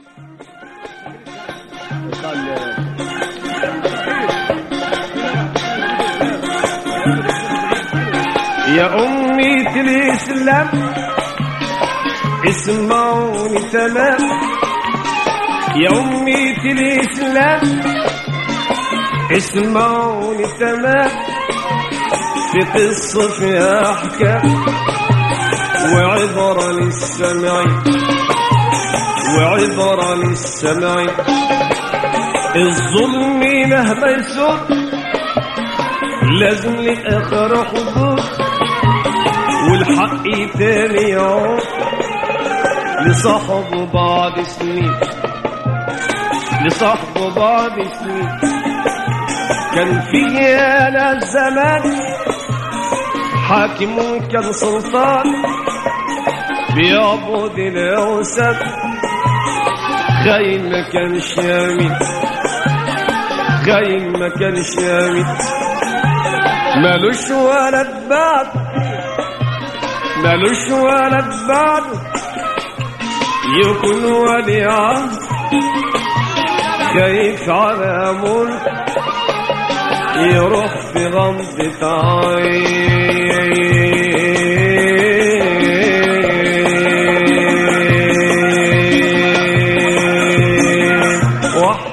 يا أمي الإسلام اسمعوني تمام يا أمي الإسلام اسمعوني تمام في قصة فيها أحكام وعبرة للسمعين وعبرة للسمعين الظلم مهما يسر لازم لآخر حدود والحق تاني يعود لصاحبه بعد سنين لصاحبه بعد سنين كان في انا الزمان حاكم كان سلطان بيعبد الاوثان خاين ما كانش يمين خاين ما كانش يمين مالوش ولد بعد مالوش ولد بعد يكون ولي عهد خايف على ملك يروح في غمضة عين واحد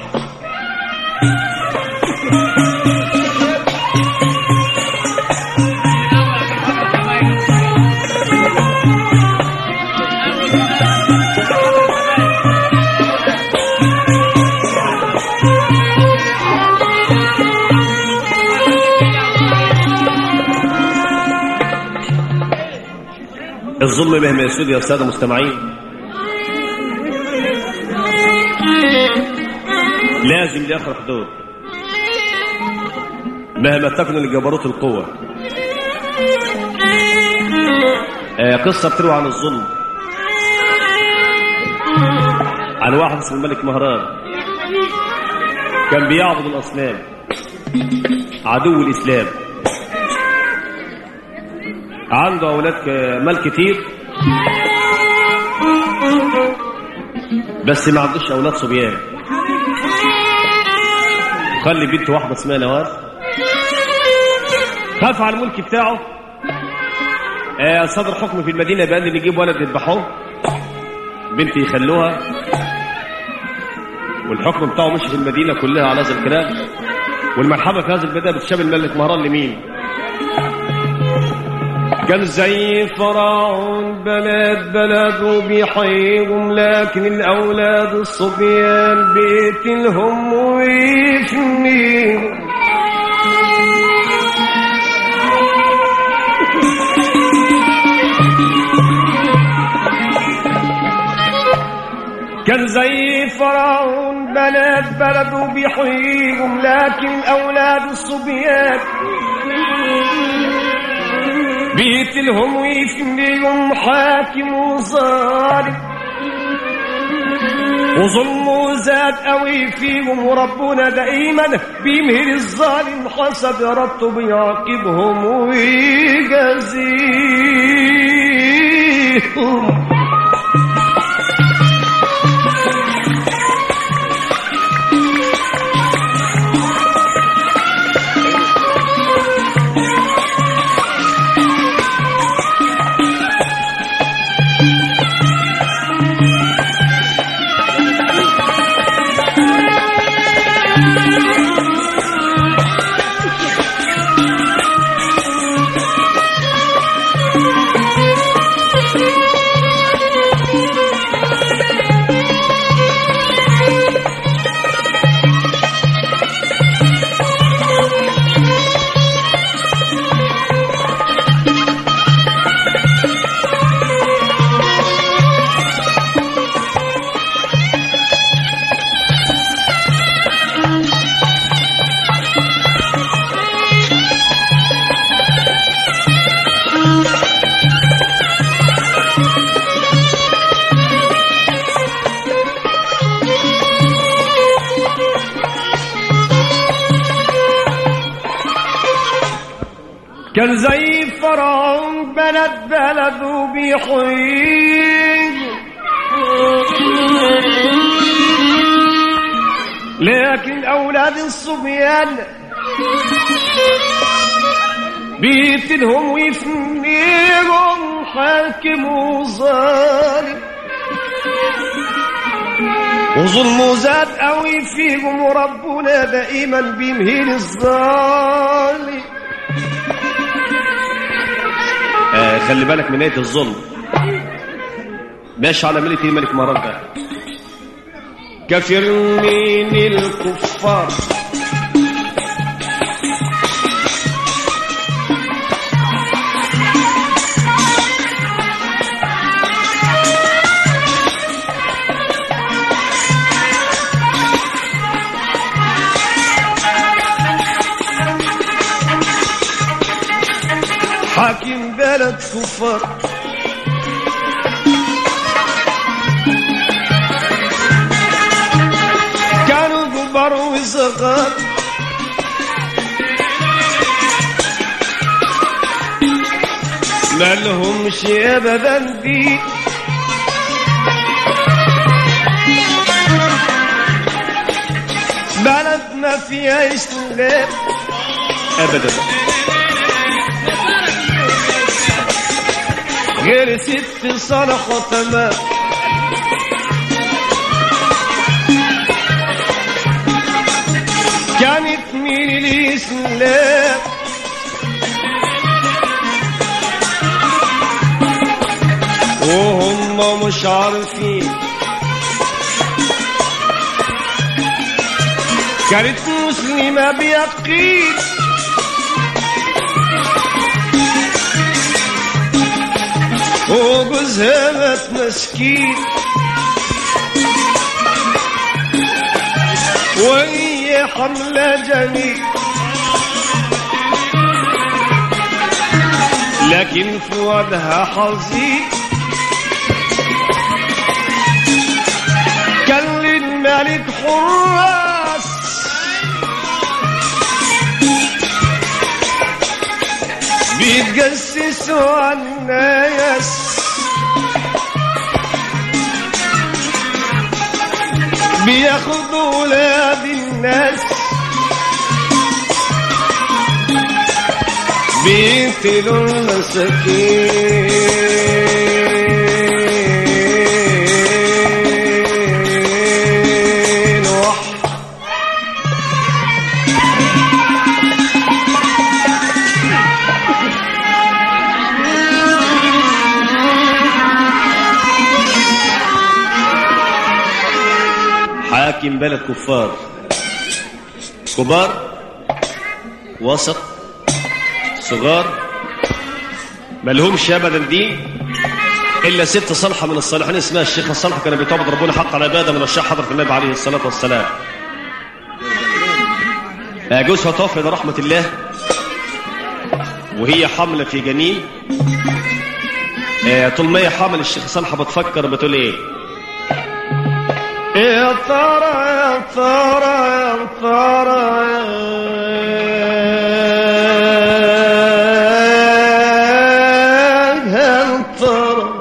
الظلم مهما يسود يا ساده مستمعين لازم لاخر حدود مهما تكن لجبروت القوه آه قصه بتروي عن الظلم عن واحد اسمه الملك مهران كان بيعبد الاصنام عدو الاسلام عنده اولاد ك- مال كتير بس ما عندوش اولاد صبيان خلي بنت واحده اسمها نواز خاف على الملك بتاعه آه، صدر حكم في المدينه بان اللي يجيب ولد يذبحوه بنت يخلوها والحكم بتاعه مشي في المدينه كلها على هذا الكلام والمرحبا في هذا البدايه بتشابه الملك مهران لمين؟ كان زي فرعون بلد بلد وبيحيهم لكن الأولاد الصبيان بيقتلهم ويفنيهم كان زي فرعون بلد بلد وبيحييهم لكن أولاد الصبيان بيقتلهم ويفنيهم حاكم وظالم وظلمه زاد قوي فيهم وربنا دائما بيمهل الظالم حسب ربطه بيعاقبهم ويجازيهم كان زي فرعون بلد بلد وبيحيي لكن أولاد الصبيان بيقتلهم ويفنيهم حاكم وظالم وظلمه زاد قوي فيهم وربنا دائما بيمهل الظالم آه خلي بالك من نية الظلم ماشي على ملة الملك مراد ده كافر من الكفار حاكم بلد كفار كانوا كبار وصغار ما لهمش ابدا دين بلد ما فيها اسلام ابدا غير ست صالح وتمام كانت من الإسلام وهم مش عارفين كانت مسلمة بيقين وجوزها مات مسكين وهي حملة جميل لكن فؤادها حزين كان للملك حراس بيتجسسوا على الناس بياخدوا ولاد الناس بيقتلوا المساكين وح حاكم بلد كفار كبار وسط صغار ملهمش ابدا دين الا ست صالحه من الصالحين اسمها الشيخه الصالحه كانوا بيتعبد ربنا حق على عباده من الشيخ حضره النبي عليه الصلاه والسلام آه، جوزها توفى الى رحمه الله وهي حامله في جنين آه، طول ما هي حامل الشيخه صالحه بتفكر بتقول ايه يا ترى يا ترى يا ترى هل ترى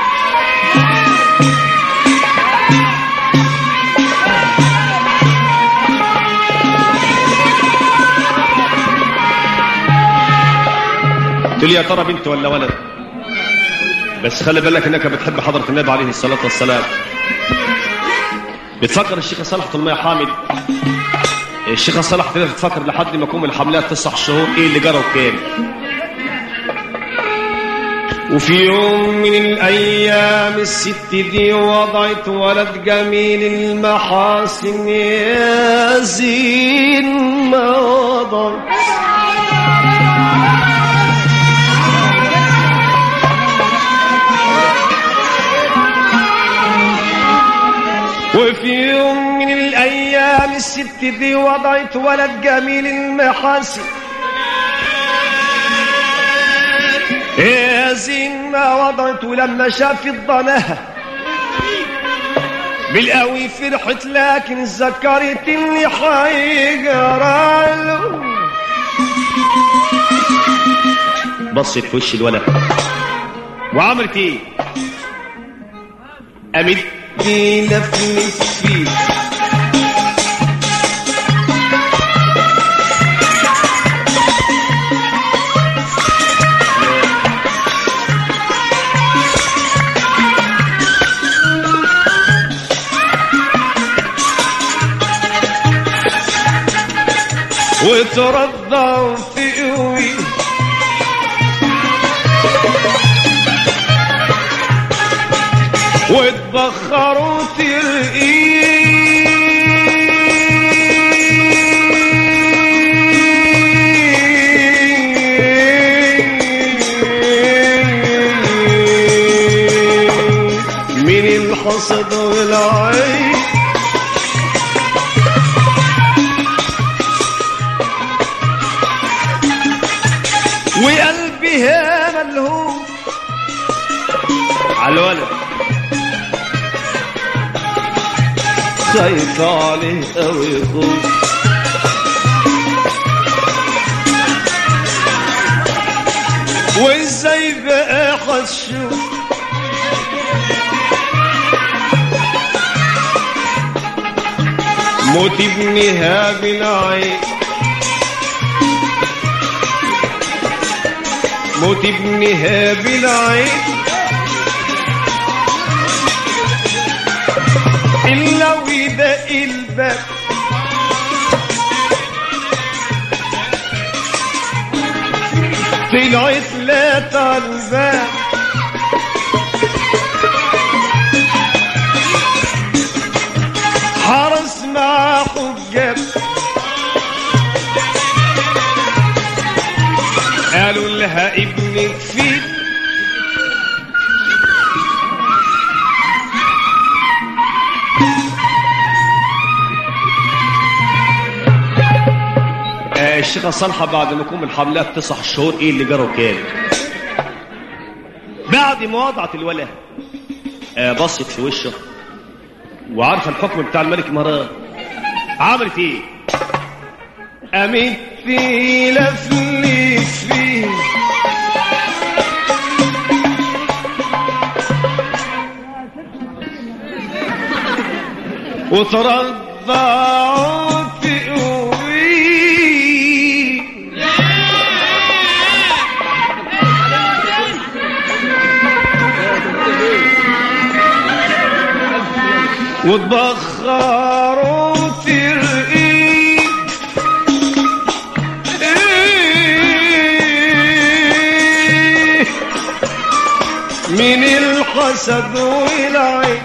تقول يا ترى بنت ولا ولد بس خلي بالك انك بتحب حضرة النبي عليه الصلاة والسلام بتفكر الشيخة صالح طول ما هي حامل الشيخة صالح تقدر تفكر لحد ما يكون الحملات تسع شهور ايه اللي جرى وكان وفي يوم من الايام الست دي وضعت ولد جميل المحاسن يا زين ما وضعت وفي يوم من الأيام الست دي وضعت ولد جميل المحاسن يا زين ما وضعت ولما شافت ضناها بالقوي فرحت لكن ذكرت اللي حيجرى له بصت في وش الولد وعملت ايه قامت لفلت فيه وترضع وتقوي وتبخر وترقي من الحسد والعين وقلبها ملهوم على الولد خايف عليه قوي يخوف وازاي بقى هتشوف موت ابنها بالعين موت ابنها بالعين إلا ويدق الباب طلعت لا الباب حرس مع حجاب قالوا لها ابنك فين آه، الشيخة صالحة بعد ما يكون من حملها تسع شهور ايه اللي جرى كان بعد ما وضعت الولاء آه، بصت في وشه وعارفه الحكم بتاع الملك مراد عملت ايه قامت في لفلي فيه وترضع تقوي وتبخر وترقي إيه من الحسد والعين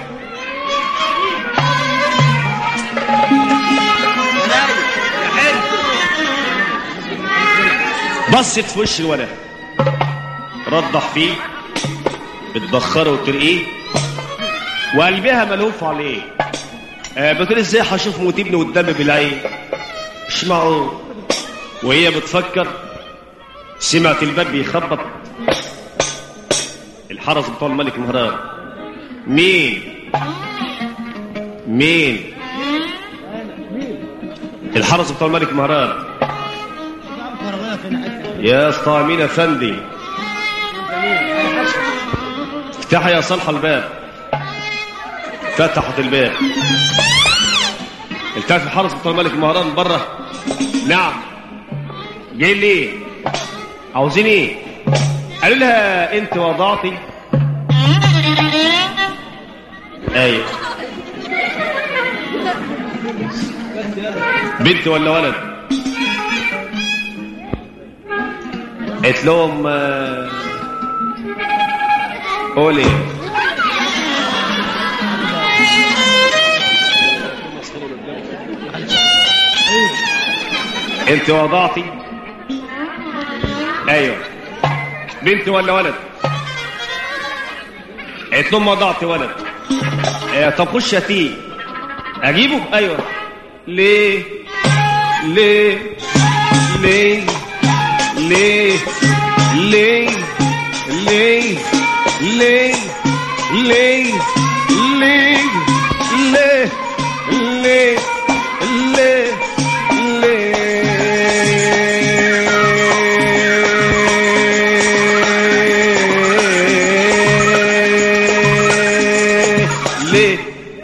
بصت في وش الولد رضح فيه بتبخره وترقيه وقلبها ملهوف عليه آه بتقول ازاي هشوف موت ابني والدم بالعين مش معقول وهي بتفكر سمعت الباب بيخبط الحرس بتوع الملك مهران مين مين الحرس بتوع الملك مهران يا اسطى مين افندي افتح يا صالحه الباب فتحت الباب التفت الحرس بتوع الملك مهران بره نعم جاي ليه عاوزين ايه قالوا لها انت وضعتي ايوه بنت ولا ولد قلت لهم آه، قولي انت وضعتي ايوه بنت ولا ولد قلت لهم وضعت ولد آه، طب خش هاتيه اجيبه ايوه ليه ليه ليه ليه ليه ليه ليه ليه ليه ليه ليه ليه ليه ليه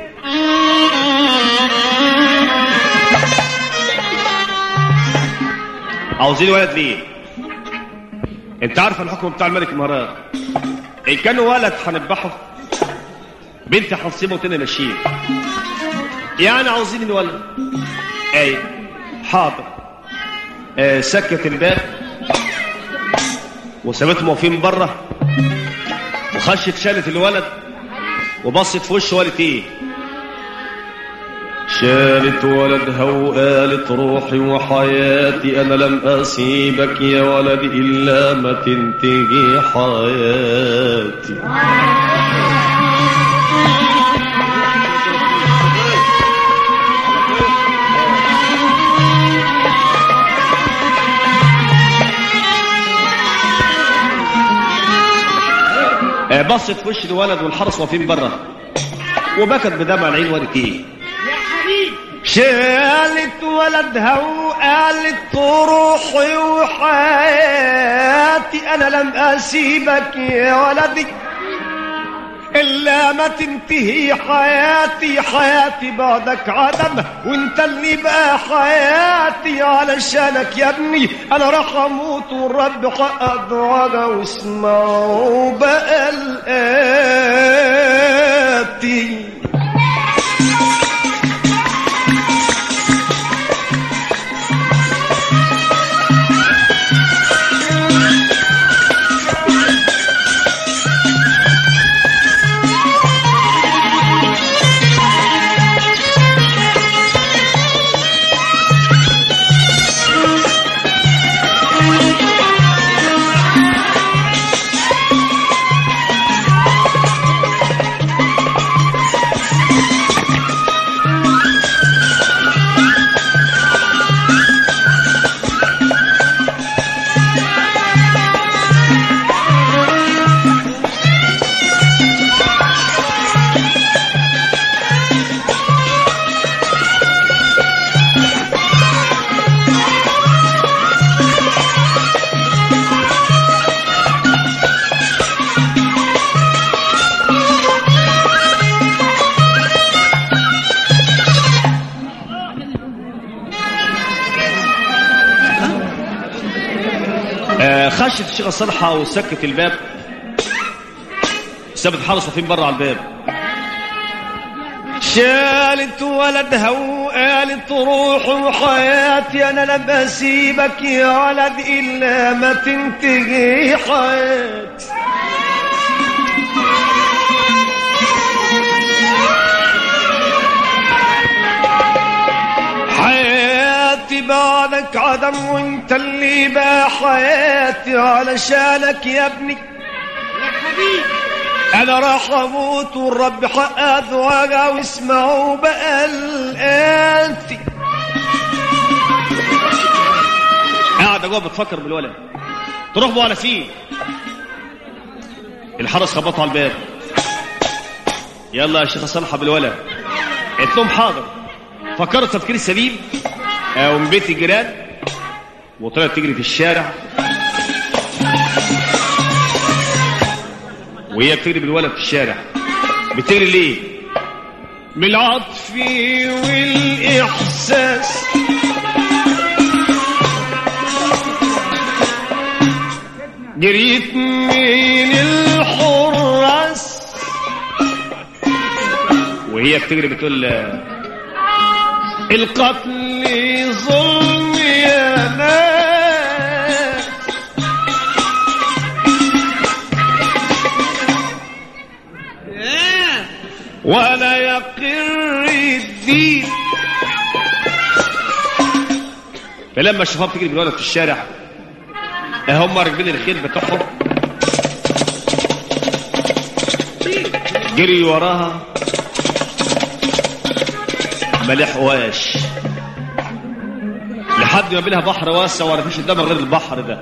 عاوزين ولد ليه انت عارف الحكم بتاع الملك مهران ان كان ولد هنذبحه بنت هنسيبه وتاني ماشيين يعني عاوزين الولد اي حاضر آه سكت الباب وسابتهم واقفين بره وخشت شالت الولد وبصت في وشه وقالت ايه شالت ولدها وقالت روحي وحياتي انا لم اسيبك يا ولدي الا ما تنتهي حياتي آه، بصت في وش الولد والحرس واقفين بره وبكت بدمع العين وقالت ايه شالت ولدها وقالت روحي وحياتي انا لم اسيبك يا ولدي الا ما تنتهي حياتي حياتي بعدك عدم وانت اللي بقى حياتي علشانك يا ابني انا راح اموت والرب حقق دعانا واسمعوا بقى الاتي آه، خشت الشيخة صالحة وسكت الباب سابت الحرس واقفين بره على الباب شالت ولدها وقالت روح وحياتي انا لا بسيبك يا ولد الا ما تنتهي حياتي حياتي بعدك عدم وانت اللي بقى حياتي علشانك يا ابني انا راح اموت والرب حقق دعاء واسمعوا بقى الاتي قاعده جوه بتفكر بالولد تروح بقى على فين الحرس خبطوا على الباب يلا يا شيخ صالحه بالولد قلت لهم حاضر فكرت تفكير سليم آه، ومن بيت الجيران وطلعت تجري في الشارع وهي بتجري بالولد في الشارع بتجري ليه من العطف والاحساس جريت من الحراس وهي بتجري بتقول القتل ظلم يا ناس ولا يقر الدين فلما الشباب تجري بالولد في الشارع هم راكبين الخيل بتوعهم جري وراها ما لحقواش لحد ما بينها بحر واسع ولا فيش قدامها غير البحر ده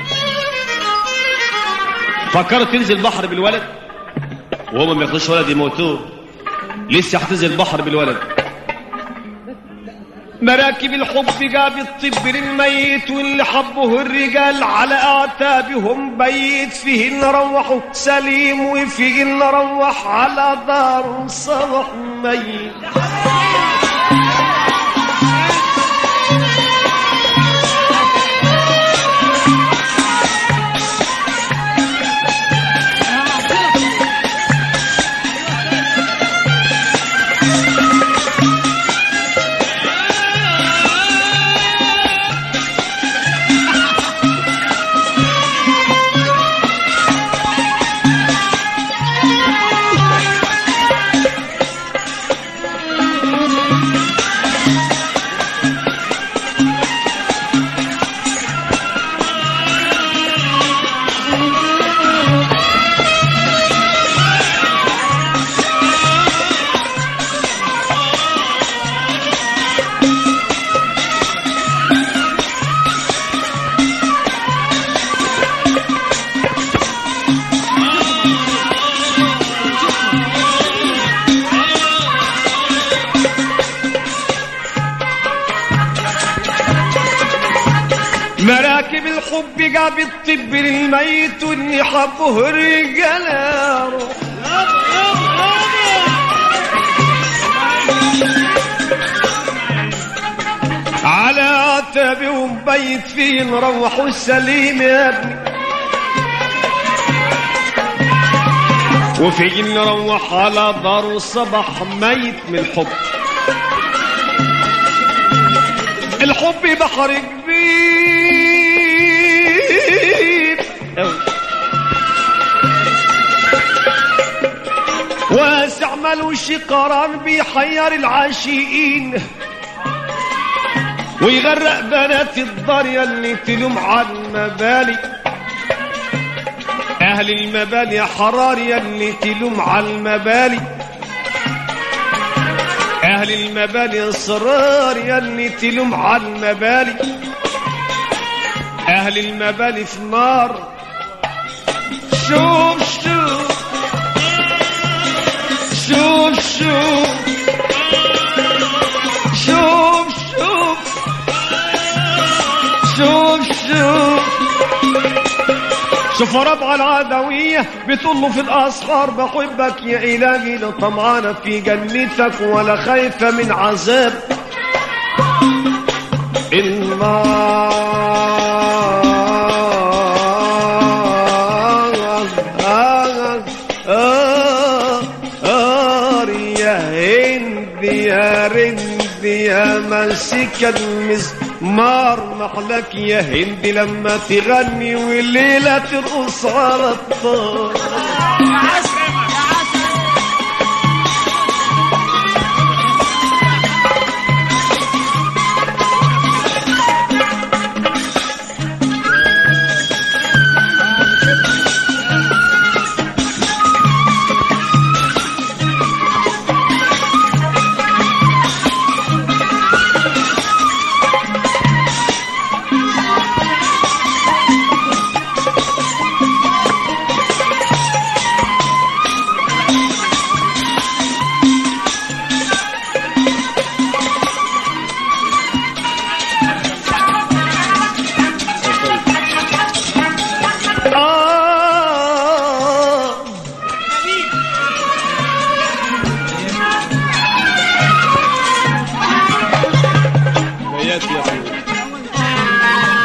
فكرت تنزل البحر بالولد وهم ما ياخدوش ولد يموتوه لسه هتنزل البحر بالولد مراكب الحب جابت طب للميت واللي حبه الرجال على اعتابهم بيت فيه نروحوا سليم وفيه نروح على دار صبح ميت مراكب الحب جاب الطب للميت واللي حبه الرجال على عتبي ومبيت فيه نروح السليم يا ابني وفي نروح على دار الصبح ميت من الحب الحب بحر كبير أوي. واسع ملوش قران بيحير العاشقين ويغرق بنات الدار يلي تلوم على المبالي اهل المبالي حرار يلي تلوم على المبالي اهل المبالي اصرار يلي تلوم على المبالي اهل المبالي في النار شوف شوف شوف شوف شوف شوف شوف شوف شوف ربع العدوية بتقول له في الأسحار بحبك يا إلهي لا طمعانة في جنتك ولا خايفة من عذاب النار آه يا هند يا رند يا ماسك المزمار محلك يا هند لما تغني والليلة ترقص على الطار آه بيات يا أخوي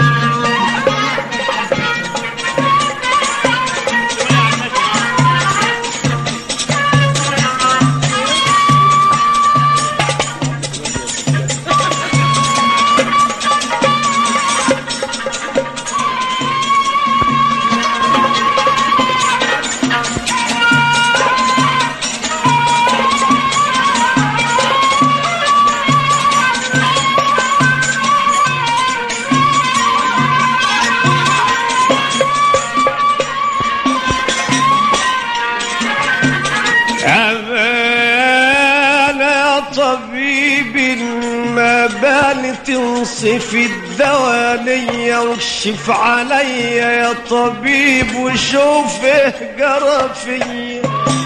أنا طبيب ما بال تنصف الدواء ليا واكشف عليا يا طبيب وشوف ايه جرى فيا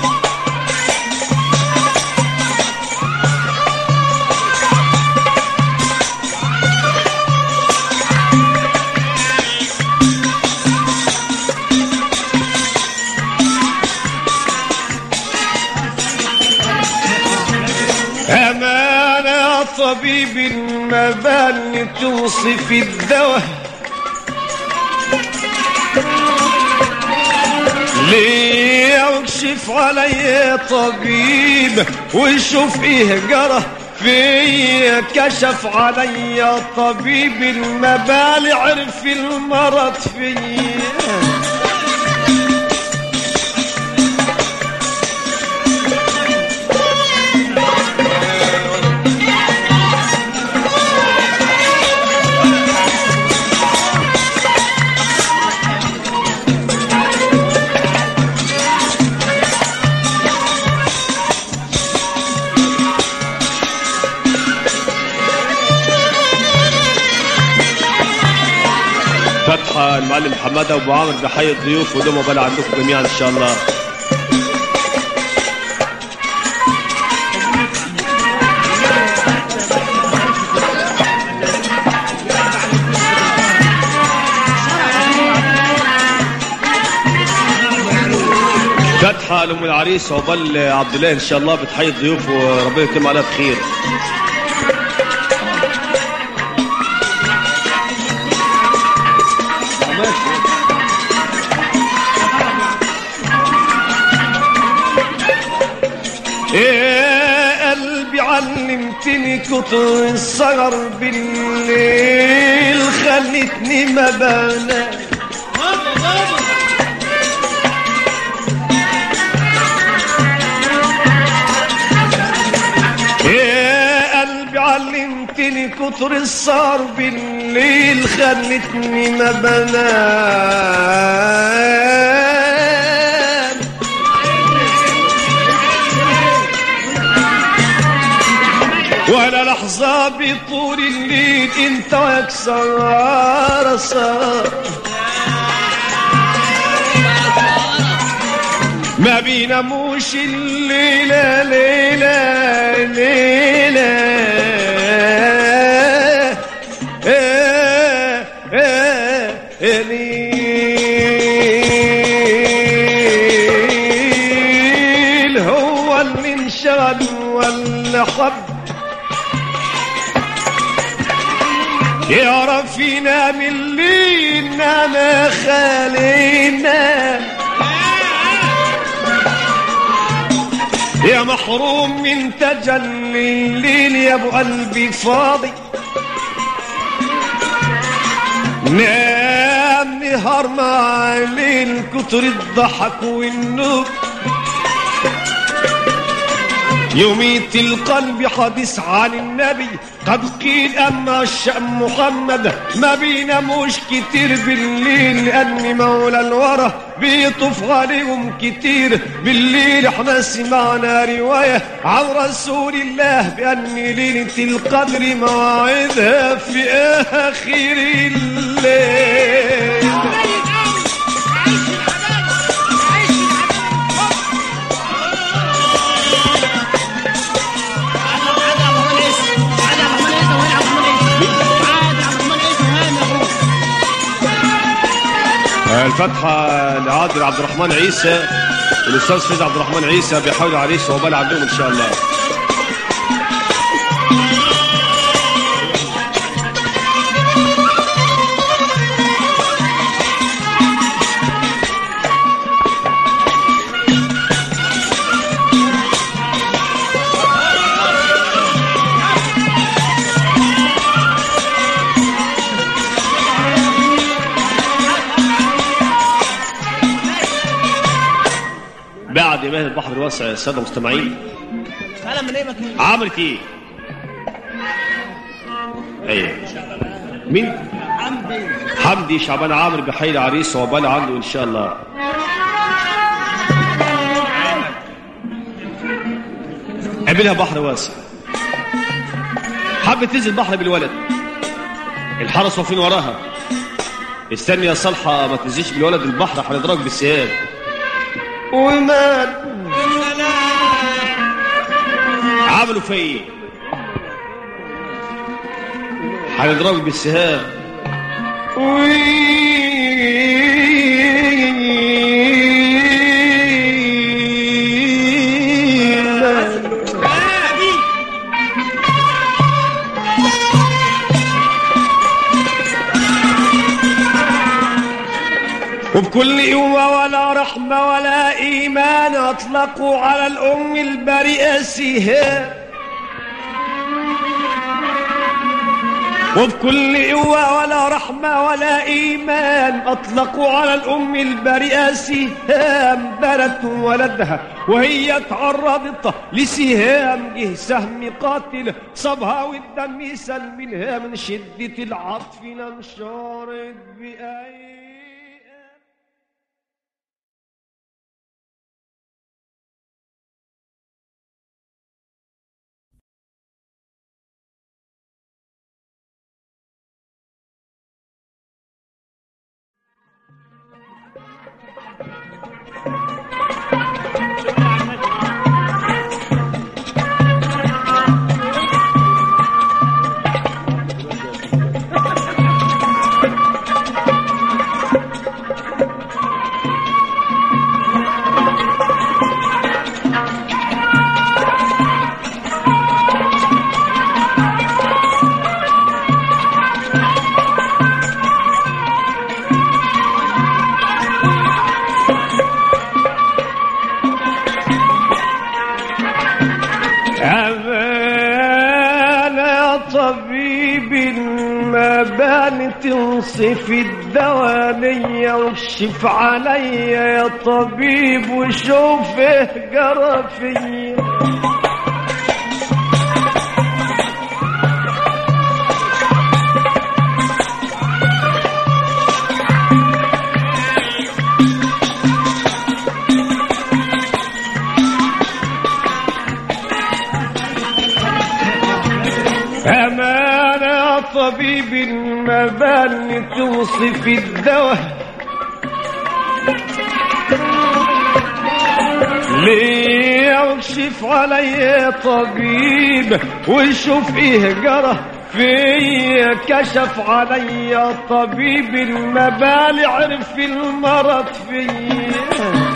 أمانة يا طبيب المباني توصف الدواء ليه واكشف علي يا طبيب وشوف ايه جرى فيا كشف علي يا طبيب المبالي عرف المرض فيا الفتحة المعلم محمد أبو عامر بحي الضيوف ودوم بالي عندكم جميعا إن شاء الله فتحة لأم العريس عقبال عبد الله إن شاء الله بتحيي الضيوف وربنا يتم عليها بخير يا قلبي علمتني كتر السهر بالليل خلتني ما بنام يا قلبي علمتني كتر السهر بالليل خلتني ما بنام ولا لحظة بطول الليل انت ويكسر صار ما بيناموش الليلة ليلة ليلة إيه إيه الليل هو اللي انشغل ولا حب يعرف ينام الليل نام خالينا يا محروم من تجلي الليل يا ابو قلبي فاضي نام نهار مع ليل كتر الضحك والنوم يميت القلب حديث عن النبي قد قيل أما الشأم محمد ما بيناموش كتير بالليل لأن مولى الورى بيطوف عليهم كتير بالليل احنا سمعنا رواية عن رسول الله بأن ليلة القدر موعدها في آخر الليل الفتحة لعادل عبد الرحمن عيسى الأستاذ فيز عبد الرحمن عيسى بيحاول عريس وبال عندهم إن شاء الله بعد ما البحر الواسع يا ساده المستمعين سلام من ايه مكان عملت ايه؟ ايوه مين؟ عمدي حمدي شعبان عامر بحي عريس وبال عنده ان شاء الله قابلها بحر واسع حبت تنزل البحر بالولد الحرس واقفين وراها استني يا صالحة ما تنزلش بالولد البحر هنضربك بالسهام ومال عملوا في ايه هنضربك بالسهام وبكل قوة ولا رحمة ولا إيمان أطلقوا على الأم البريئة سهام وبكل قوة ولا رحمة ولا إيمان أطلقوا على الأم البريئة سهام بلت ولدها وهي تعرضت لسهام جه سهم قاتل صبها والدم سل منها من شدة العطف انشرت بأي طبيب ما بان تنصف الدوانية واكشف عليا يا طبيب وشوف ايه جرى فيا أمانة يا طبيب ما بان توصف الدواء ليه اكشف علي يا طبيب وشوف ايه جرى فيا كشف علي يا طبيب المبالي عرف المرض فيا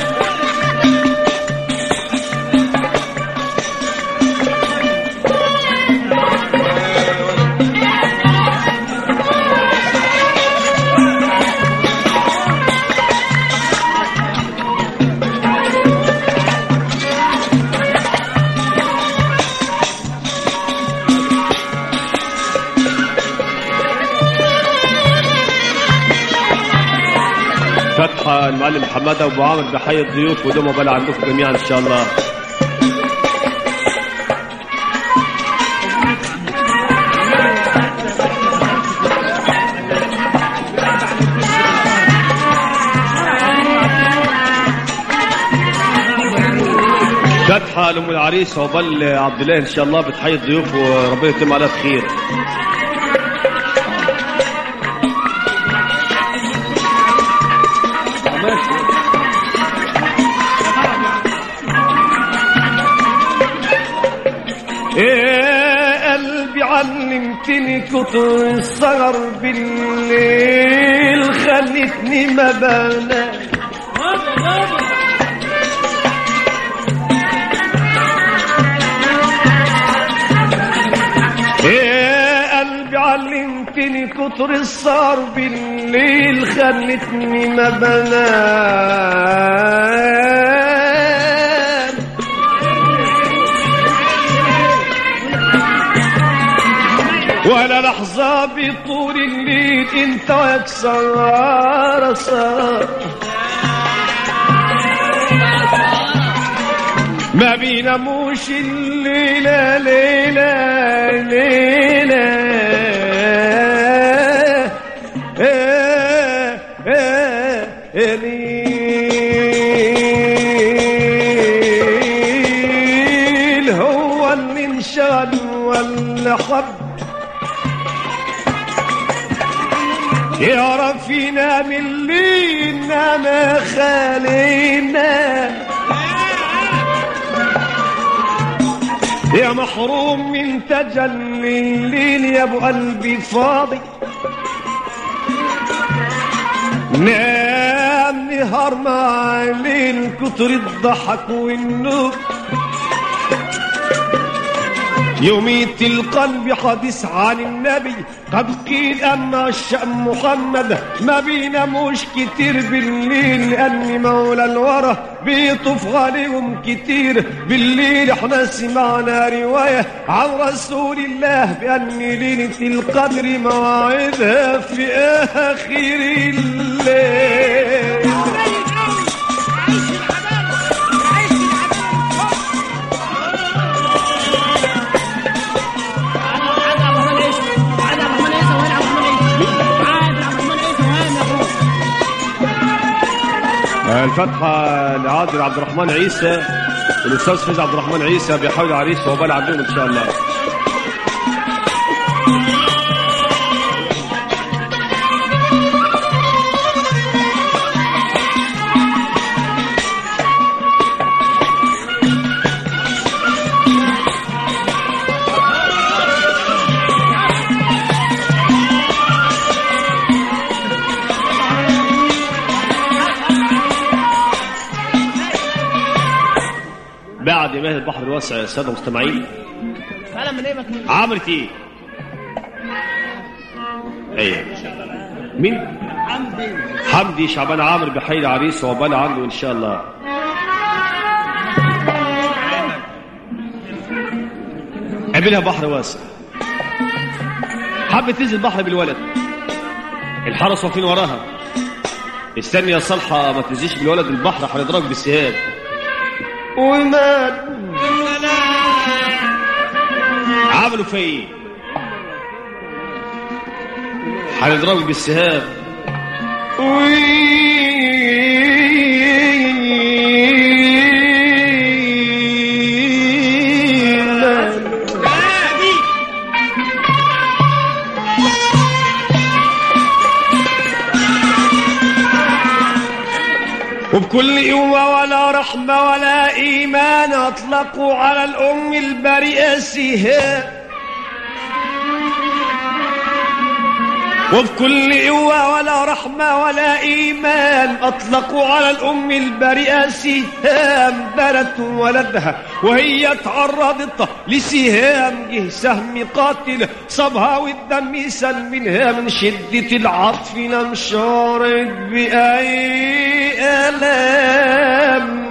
فتحة المعلم محمد أبو عامر بحي الضيوف ودوم بلا عندكم جميعا إن شاء الله فتحة لأم العريس عقبال عبد الله إن شاء الله بتحيي الضيوف وربنا يتم عليها بخير يا قلبي علمتني كتر السهر بالليل خلتني ما بنام يا قلبي علمتني كتر السهر بالليل خلتني ما بنام ولا لحظة بطول الليل انت ويكسر صار ما بيناموش الليلة ليلة ليلة إيه إيه الليل هو اللي انشغل ولا حب يعرف ينام الليل نام خالينا يا محروم من تجلي الليل يا ابو قلبي فاضي نام نهار مع ليل كتر الضحك والنور يميت القلب حديث عن النبي قد قيل أما الشأن محمد ما بيناموش كتير بالليل لأن مولى الورى بيطوف عليهم كتير بالليل احنا سمعنا رواية عن رسول الله بأن ليلة القدر موعدها في آخر الليل الفتحة لعادل عبد الرحمن عيسى والأستاذ فيز عبد الرحمن عيسى بيحاول عريس وعقبال عندهم إن شاء الله بعد مهد البحر الواسع يا ساده المستمعين سلام من ايمك من عمرو تيه ايوه مين عمدي حمدي شعبان عامر بحي العريس وعقبال عنده ان شاء الله قابلها بحر واسع حبت تنزل البحر بالولد الحرس واقفين وراها استني يا صالحة ما تنزلش بالولد البحر هنضربك بالسهام ومات عملوا في ايه هنضربك بالسهام ومات وبكل قوة ولا رحمة ولا إيمان أطلقوا على الأم البريئة سهام وبكل قوة ولا رحمة ولا إيمان أطلقوا على الأم البريئة سهام بنت ولدها وهي تعرضت لسهام جه سهم قاتل صبها والدم سل منها من شدة العطف لم شعرت بأي ألام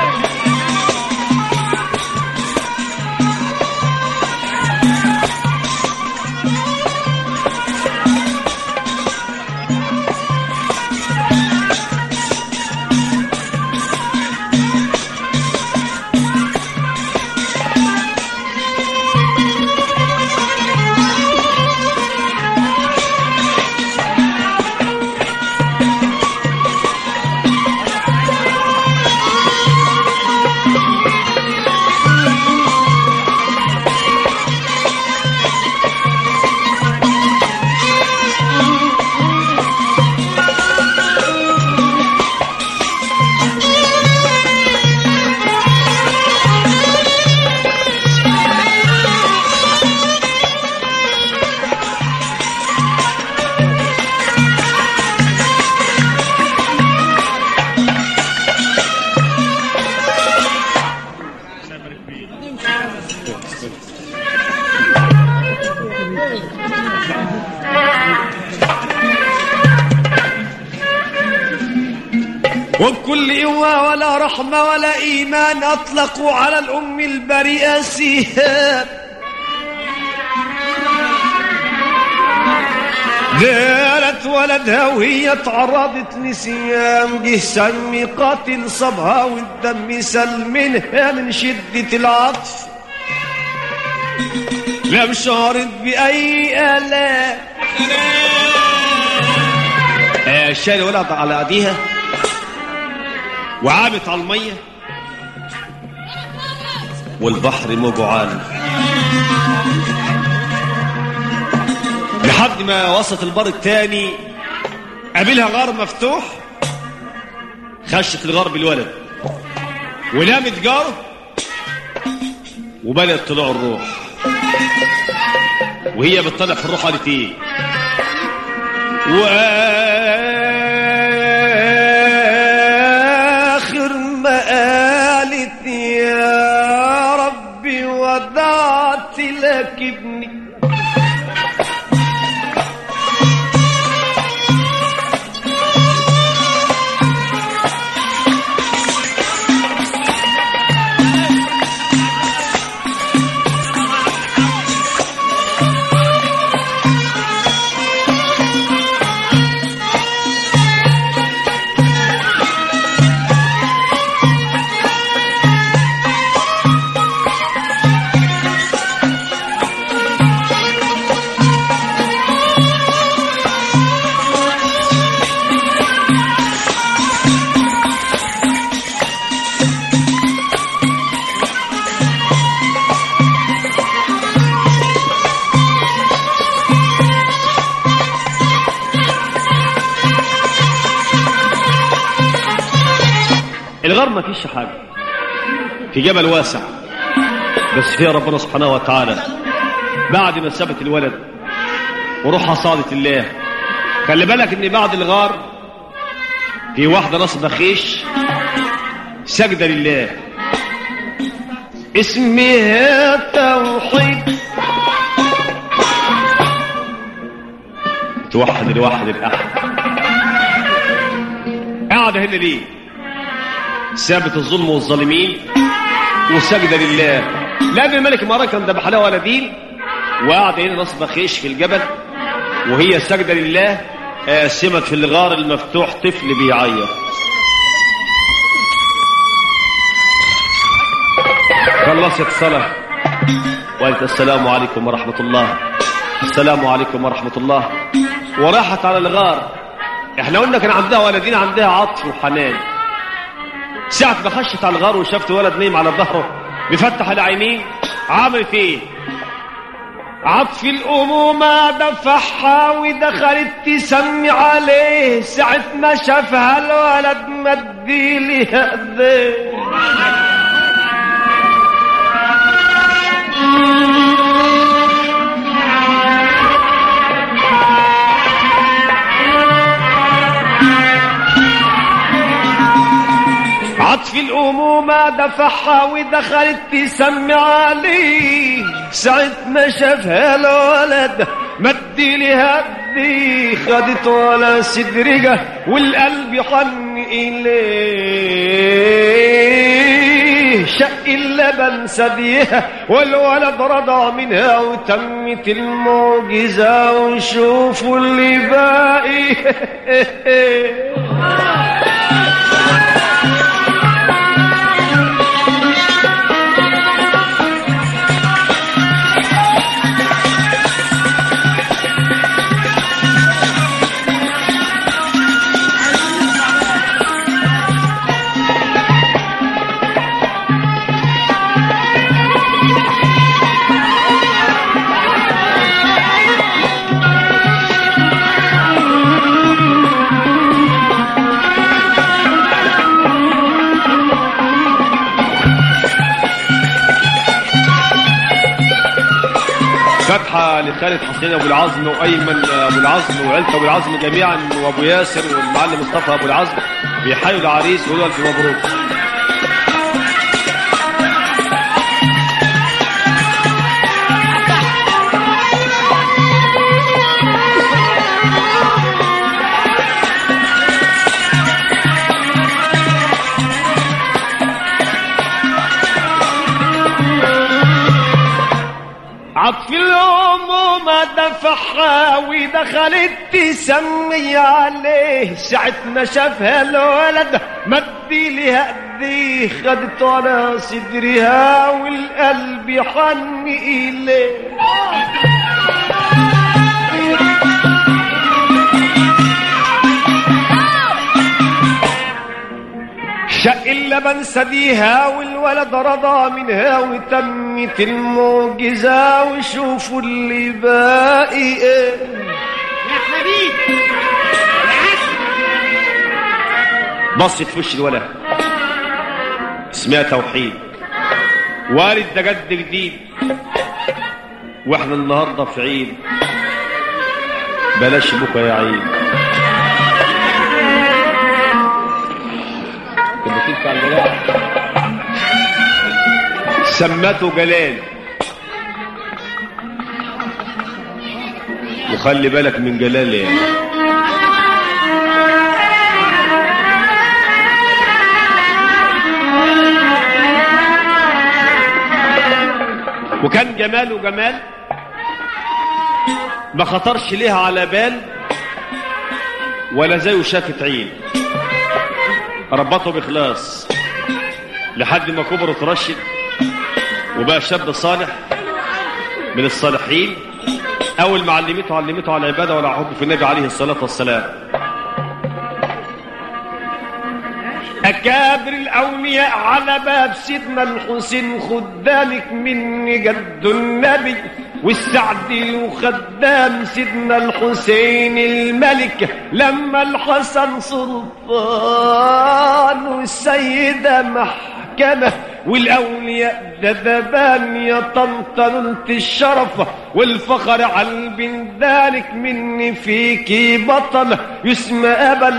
وبكل قوة ولا رحمة ولا إيمان أطلقوا على الأم البريئة سهام دارت ولدها وهي تعرضت لسيام جه سم قاتل صبها والدم سل منها من شدة العطف لم شعرت بأي آلام آه، شال ولد على ايديها وعابت على الميه والبحر موجه عالي لحد ما وصلت البر التاني قابلها غار مفتوح خشت الغار بالولد ولامت جاره وبدأت طلوع الروح وهي بتطلع في الروح قالت ايه واخر ما قالت يا ربي ودعت لك ابني الغار ما فيش حاجة في جبل واسع بس فيها ربنا سبحانه وتعالى بعد ما سابت الولد وروحها صادت الله خلي بالك ان بعد الغار في واحدة راس بخيش سجدة لله اسمها توحيد توحد الواحد الأحد قاعدة هنا ليه سابت الظلم والظالمين وسجدة لله لأن الملك مرة كان ذبح لها ولدين وقعد هنا نصب خيش في الجبل وهي سجدة لله قاسمت في الغار المفتوح طفل بيعيط خلصت صلاة وقالت السلام عليكم ورحمة الله السلام عليكم ورحمة الله وراحت على الغار احنا قلنا كان عندها ولدين عندها عطف وحنان ساعة ما خشت على الغار وشافت ولد نايم على ظهره بيفتح العينين عملت ايه عطف الأمومة دفعها ودخلت تسمي عليه ساعة ما شافها الولد مدي ايديه عطف الأمومة دفعها ودخلت تسمي عليه ساعة ما شافها الولد مدي لها دي خدت ولا صدرقة والقلب حن إليه شق اللبن سديها والولد رضع منها وتمت المعجزة وشوفوا اللي باقي فتحة لخالد حسين أبو العزم وأيمن أبو العزم وعيلة أبو العزم جميعا وأبو ياسر والمعلم مصطفى أبو العزم بيحيوا العريس ويقولوا ألف مبروك عطف الأمومة دفعها ودخلت تسمي عليه ساعة ما شافها الولد مدي لها ايديه خدت على صدرها والقلب حن إليه شق اللبن سديها والولد رضى منها وتمت المعجزة وشوفوا اللي باقي ايه يا حبيبي بصت في وش الولد اسمها توحيد والد ده جد جديد واحنا النهارده في عيد بلاش بكره يا عيد كنت بتدفع الجلال سمته جلال وخلي بالك من جلال يعني وكان جماله جمال ما خطرش ليها على بال ولا زيه شافت عين ربطه بإخلاص لحد ما كبر وترشد وبقى شاب صالح من الصالحين أول ما علمته علمته على العبادة ولا حب في النبي عليه الصلاة والسلام أكابر الأولياء على باب سيدنا الحسين خدامك مني جد النبي والسعد وخدام سيدنا الحسين الملك لما الحسن سلطان والسيدة محكمة والأولياء دبابان يطنطنوا الشرف والفخر على البندانك مني فيكي بطل يسمى أبا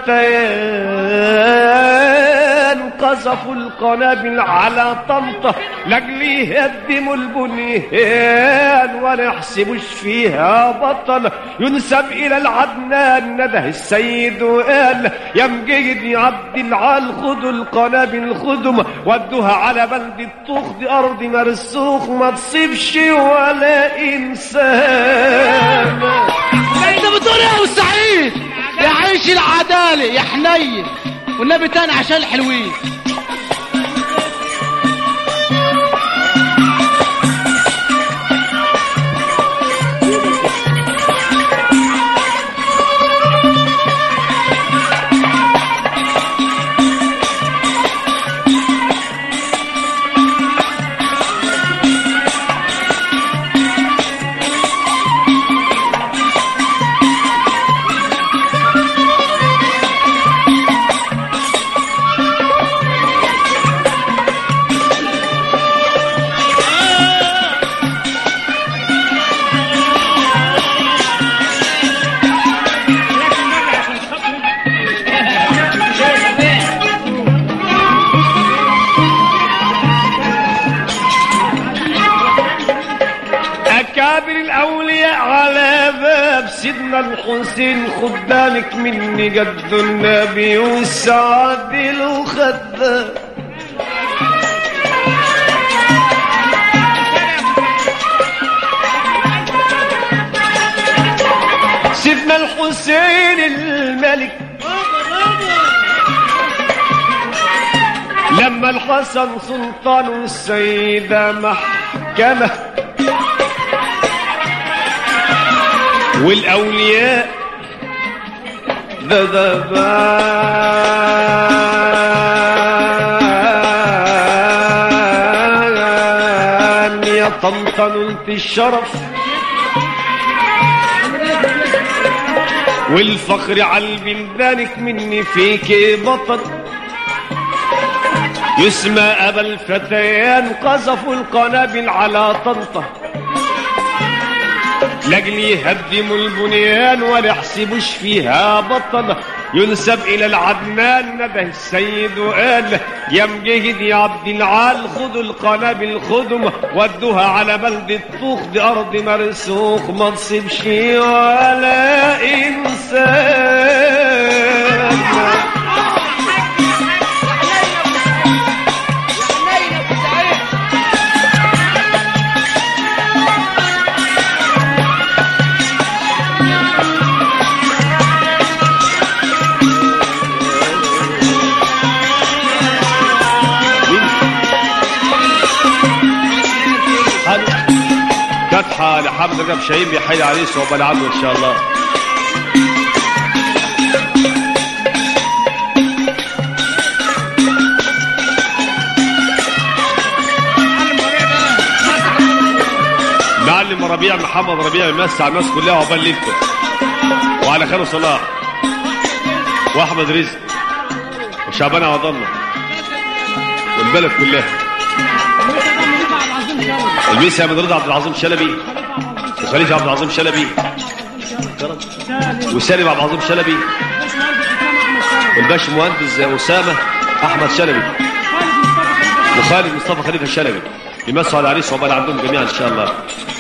الفتيان قذفوا القنابل على طنطا لاجلي يهدموا البنيان ولا يحسبوش فيها بطل ينسب إلى العدنان نده السيد وقال يا مجيد يا عبد العال خدوا القنابل خدهم ودوها على بلد الطوخ دي أرض مرسوخ ما تصيبش ولا إنسان عيش العدالة يا حنين والنبي تاني عشان الحلوين أكابر الأولياء على باب سيدنا الحسين خدامك مني جد النبي والسعد الخدام سيدنا الحسين الملك لما الحسن سلطان والسيدة محكمة والأولياء ذبان يطنطن في الشرف والفخر على البلدانك مني فيك بطل يسمى أبا الفتيان قذفوا القنابل على طنطا لاجل يهدموا البنيان ولا يحسبوش فيها بطل ينسب الى العدنان نده السيد وقال يا مجهد يا عبد العال خدوا القنابل خدهم ودوها على بلدة طوخ دي ارض مرسوخ ما تصيبش ولا انسان فتحة لحمد رجب شاهين بيحيي عليه صوب العدو ان شاء الله معلم ربيع محمد ربيع يمسي على الناس كلها وعقبال ليلته وعلى خير صلاح واحمد رزق وشعبان عوض الله والبلد كلها الميسي من رضا عبد العظيم شلبي وخليفه عبد العظيم شلبي وسالم عبد العظيم شلبي والباش مهندس اسامه احمد شلبي وخالد مصطفى خليفه الشلبي يمسوا على العريس وعقبال عندهم جميعا ان شاء الله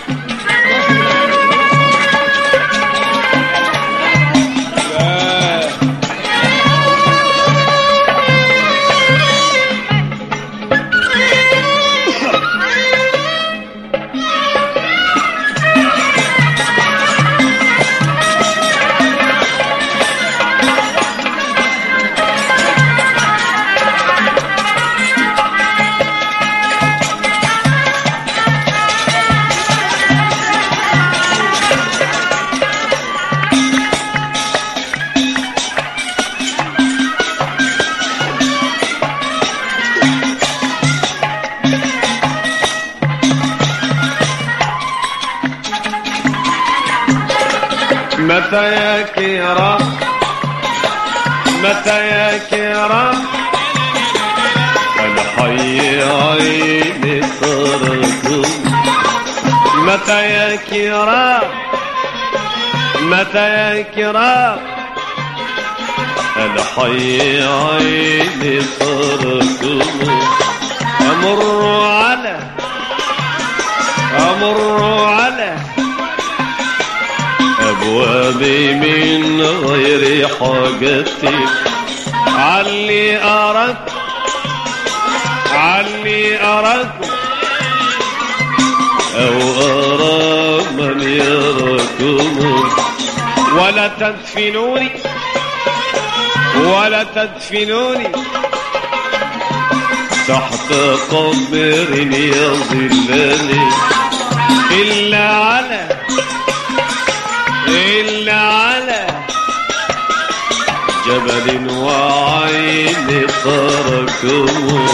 متى يا كرام متى يا كرام الحي عيني تركم متى يا كرام متى يا كرام الحي عيني تركم أمر على أمر على أبوابي من غير حاجتي علي أراك علي أراك أو أرى من يراكم ولا تدفنوني ولا تدفنوني تحت قبر يظلني إلا على إلا على جبل وعين تركه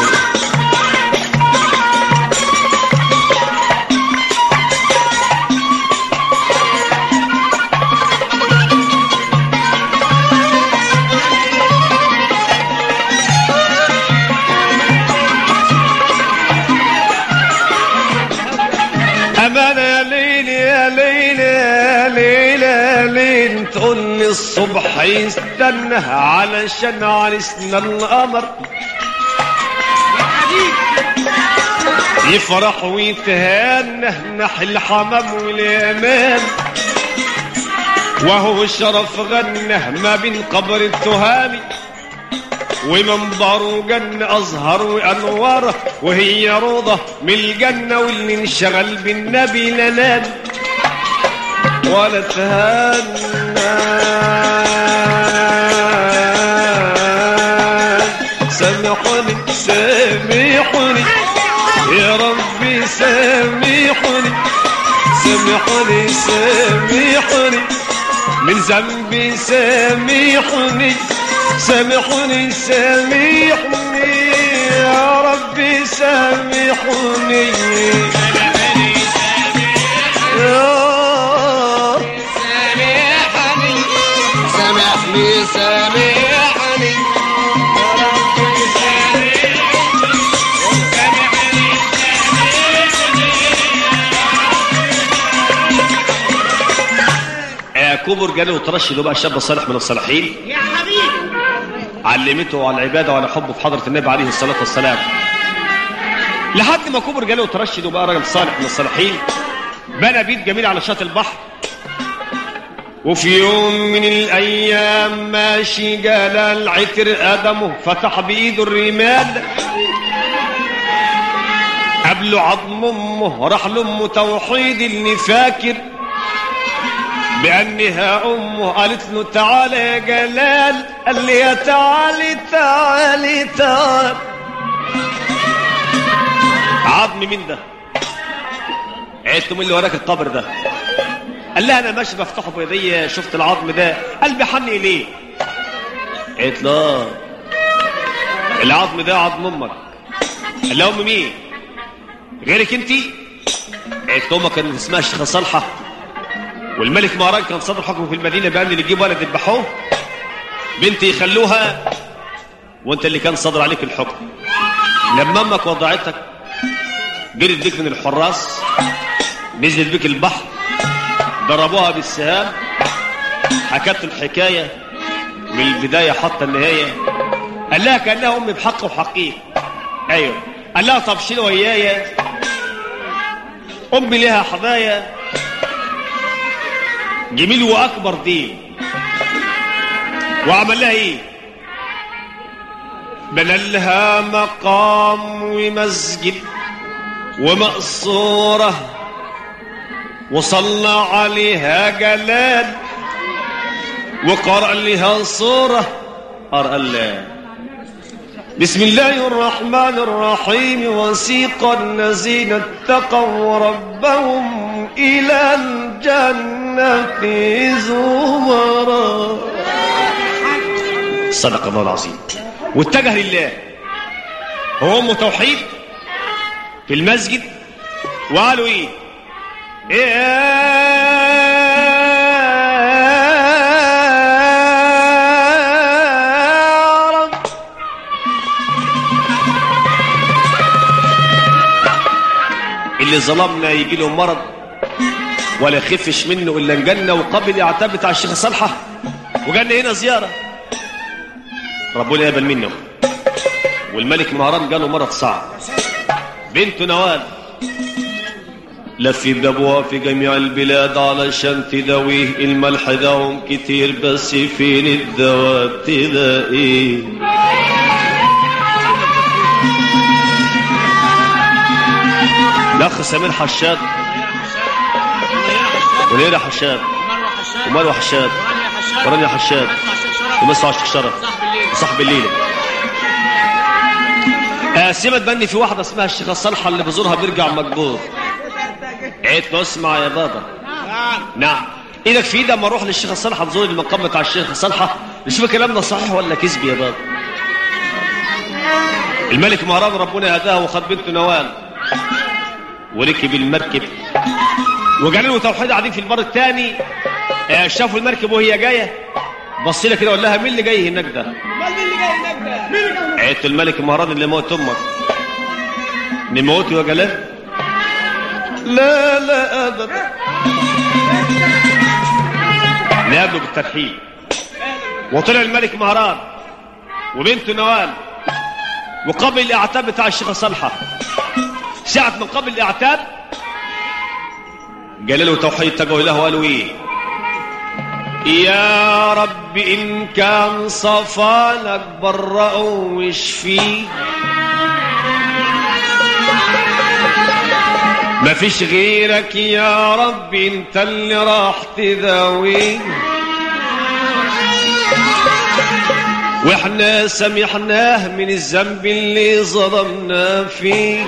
أمانة يا ليل يا ليل يا ليل يا ليل تقول لي الصبح يستنى علشان عرسنا القمر يفرح ويتهنى نحي الحمام واليمام وهو الشرف غنى ما بين قبر التهامي ومنبر جنة أزهر وأنوار وهي روضة من الجنة واللي انشغل بالنبي لنام ولا تهنى سامحوني سامحوني يا ربي سامحوني سامحوني سامحوني من ذنبي سامحوني سامحوني سامحني يا ربي سامحني يا سامحني سامحني آه، كبر جاله وترشي له بقى شاب صالح من الصالحين يا حبيبي علمته على العباده وعلى حبه في حضره النبي عليه الصلاه والسلام لحد ما كبر جاله وترشد وبقى راجل صالح من الصالحين بنى بيت جميل على شاطئ البحر وفي يوم من الايام ماشي جلال عتر ادمه فتح بايده الرمال قبله عظم امه راح لامه توحيد اللي فاكر بانها امه قالت له تعالى يا جلال قال لي يا تعالي تعالي تعالي عظم مين ده قالت له مين اللي وراك القبر ده قال لها انا ماشي بفتحه بايديا شفت العظم ده قلبي حن اليه قالت له آه. العظم ده عظم امك قال لها ام مين غيرك انت قالت له امك كان اسمها الشيخه صالحه والملك مهران كان صدر حكم في المدينه بان اللي يجيب ولد يذبحوه بنتي يخلوها وانت اللي كان صدر عليك الحكم لما امك وضعتك جرت بيك من الحراس نزلت بيك البحر ضربوها بالسهام حكت الحكايه من البدايه حتى النهايه قال لها كانها امي بحق وحقيق ايوه قال لها طب شيل ويايا امي لها حدايا جميل واكبر دين وعمل لها ايه بنى لها مقام ومسجد ومقصورة وصلى عليها جلال وقرأ لها صورة قرأ الله بسم الله الرحمن الرحيم وسيق الذين اتقوا ربهم إلى الجنة زمرا صدق الله العظيم واتجه لله هو امه توحيد في المسجد وقالوا ايه يا رب اللي ظلمنا يجي له مرض ولا يخفش منه الا الجنه وقبل يعتمد على الشيخ صالحه وجانا هنا زياره ربنا يقبل منه والملك مهران جاله مرض صعب بنته نوال لفت ابوها في جميع البلاد علشان تداويه الملح داوم كتير بس فين الدواء تلاقيه الاخ سمير حشاد وليلى حشاد مروه حشاد ومروه حشاد ورانيا حشاد ورانيا حشاد مع الشيخ شرف ومسعى الشيخ شرف صاحب الليل صاحب الليله آه سمعت بني في واحده اسمها الشيخه الصالحه اللي بزورها بيرجع مجبور قالت له اسمع يا بابا نعم ايدك في ايدي اما اروح للشيخ الصالحه تزور المقام بتاع الشيخ الصالحه نشوف كلامنا صحيح ولا كذب يا بابا الملك مهران ربنا هداه وخد بنته نوال وركب المركب وقالوا له توحيد قاعدين في البر الثاني شافوا المركب وهي جايه بص لها كده وقال لها مين اللي جاي هناك ده؟ قالت الملك مهران اللي موت امك نموت يا جلال لا لا ابدا نقابله بالترحيب وطلع الملك مهران وبنته نوال وقبل الاعتاب بتاع الشيخه صالحه ساعة من قبل الاعتاب قال له توحيد تجوا له قالوا ايه يا رب ان كان صفانك برأه واشفيه ما فيش غيرك يا رب انت اللي راح تداويه واحنا سامحناه من الذنب اللي ظلمنا فيه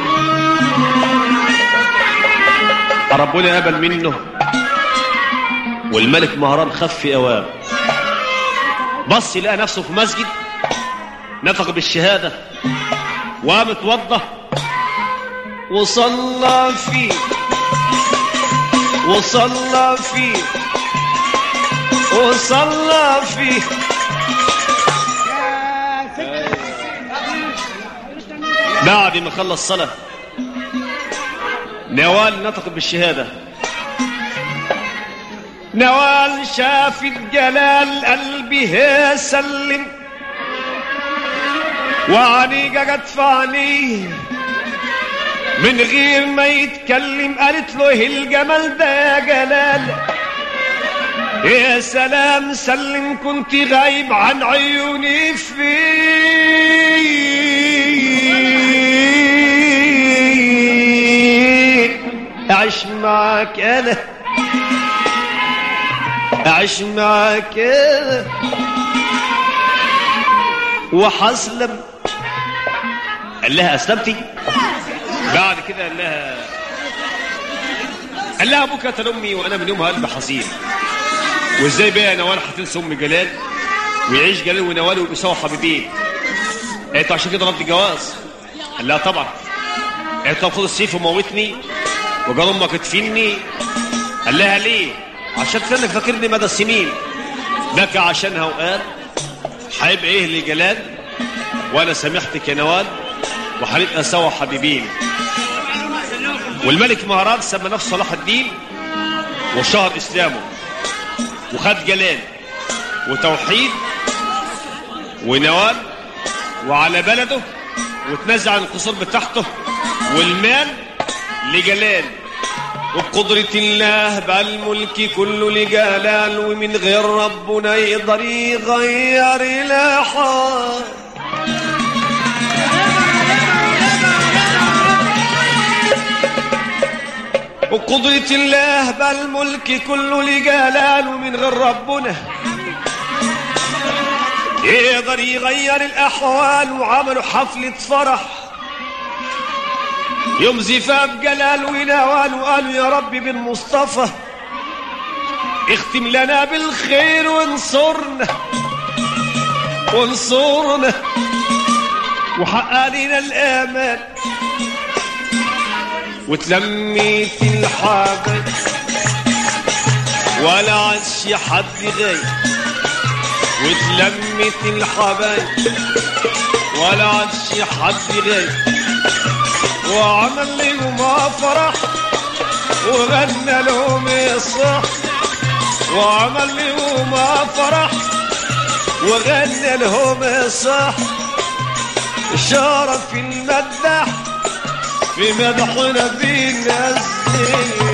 ربنا قبل منه والملك مهران خف في اوام بص لقى نفسه في مسجد نفق بالشهاده وقام اتوضى وصلى فيه وصلى فيه وصلى فيه بعد ما خلص صلاة نوال نطق بالشهادة نوال شافت جلال قلبها سلم وعنيقة قد في عينيه من غير ما يتكلم قالت له الجمال ده يا جلال يا سلام سلم كنت غايب عن عيوني فين أعيش معاك أنا أعيش معاك أنا وحسلم قال لها أسلمتي بعد كده قال لها قال لها ابوك قتل امي وانا من يومها قلبي حزين وازاي بقى نوال هتنسى ام جلال ويعيش جلال ونوال ويبقوا سوا حبيبين قالت له عشان كده رفض الجواز قال لها طبعا قالت له خد السيف وموتني وقال امك ادفني قال لها ليه عشان كانك فاكرني مدى السنين بكى عشانها وقال هيبقى ايه لجلال وانا سامحتك يا نوال وهنبقى سوا حبيبين والملك مهران سمى نفسه صلاح الدين وشهر اسلامه وخد جلال وتوحيد ونوال وعلى بلده وتنزع عن القصور بتاعته والمال لجلال وبقدرة الله بقى الملك كله لجلال ومن غير ربنا يقدر يغير الحال وقدرة الله بل الملك كله لجلال من غير ربنا يقدر يغير الأحوال وعملوا حفلة فرح يوم زفاف جلال ونوال وقالوا يا رب بالمصطفى اختم لنا بالخير وانصرنا وانصرنا وحقق لنا الآمال وتلميت الحاجة ولا عادش حد غايب وتلمت الحبايب ولا عادش حد غايب وعمل لهم فرح وغنى لهم الصح وعمل لهم فرح وغنى لهم الصح شرف المدح في مدح نبينا الزين